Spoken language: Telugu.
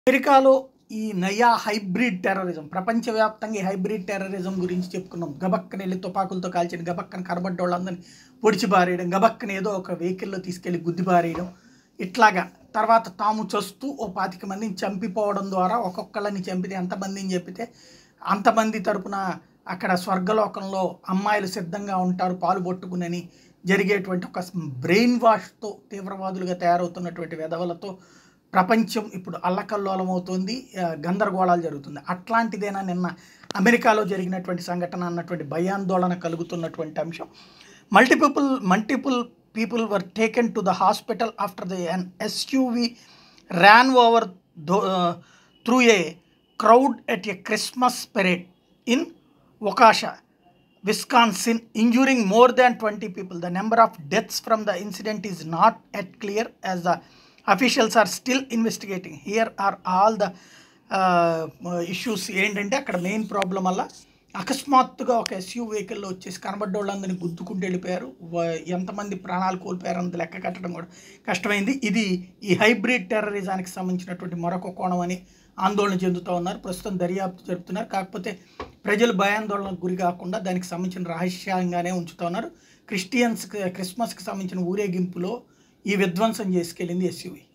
అమెరికాలో ఈ నయా హైబ్రిడ్ టెర్రరిజం ప్రపంచవ్యాప్తంగా ఈ హైబ్రిడ్ టెర్రరిజం గురించి చెప్పుకున్నాం గబక్కన వెళ్ళి తుపాకులతో కాల్చడం గబక్కన కనబడ్డ వాళ్ళందరినీ పొడిచి బారేయడం గబక్కన ఏదో ఒక వెహికల్లో తీసుకెళ్లి గుద్ది బారేయడం ఇట్లాగా తర్వాత తాము చస్తూ ఓ పాతిక మందిని చంపిపోవడం ద్వారా ఒక్కొక్కళ్ళని చంపితే ఎంతమందిని చెప్పితే అంతమంది తరపున అక్కడ స్వర్గలోకంలో అమ్మాయిలు సిద్ధంగా ఉంటారు పాలు పట్టుకునని జరిగేటువంటి ఒక బ్రెయిన్ వాష్తో తీవ్రవాదులుగా తయారవుతున్నటువంటి వెధవలతో ప్రపంచం ఇప్పుడు అల్లకల్లోలం అవుతుంది ఆ, గందరగోళాలు జరుగుతుంది అట్లాంటిదేనా నిన్న అమెరికాలో జరిగినటువంటి సంఘటన అన్నటువంటి భయాందోళన కలుగుతున్నటువంటి అంశం multiple multiple people were taken to the hospital after the an SUV ran over through a crowd at a Christmas parade in Waukesha Wisconsin, injuring more than 20 people. The number of deaths from the incident is not yet clear as the officials are still investigating. Here are all the uh, issues ఏంటంటే అక్కడ మెయిన్ ప్రాబ్లం వల్ల అకస్మాత్తుగా ఒక ఎస్యూ వెహికల్లో వచ్చేసి కనబడ్డ వాళ్ళందరినీ గుద్దుకుంటూ వెళ్ళిపోయారు వ- ఎంతమంది ప్రాణాలు కోల్పోయారు అన్నది లెక్క కట్టడం కూడా కష్టమైంది ఇది ఈ హైబ్రిడ్ టెర్రరిజానికి సంబంధించినటువంటి మరొక కోణం అని ఆందోళన చెందుతూ ఉన్నారు ప్రస్తుతం దర్యాప్తు జరుపుతున్నారు కాకపోతే ప్రజలు భయాందోళనకు గురి కాకుండా దానికి సంబంధించిన రహస్యంగానే ఉంచుతూ ఉన్నారు క్రిస్టియన్స్ క్రిస్మస్కి సంబంధించిన ఊరేగింపులో ఈ విధ్వంసం చేసుకెళ్ళింది ఎస్యూవి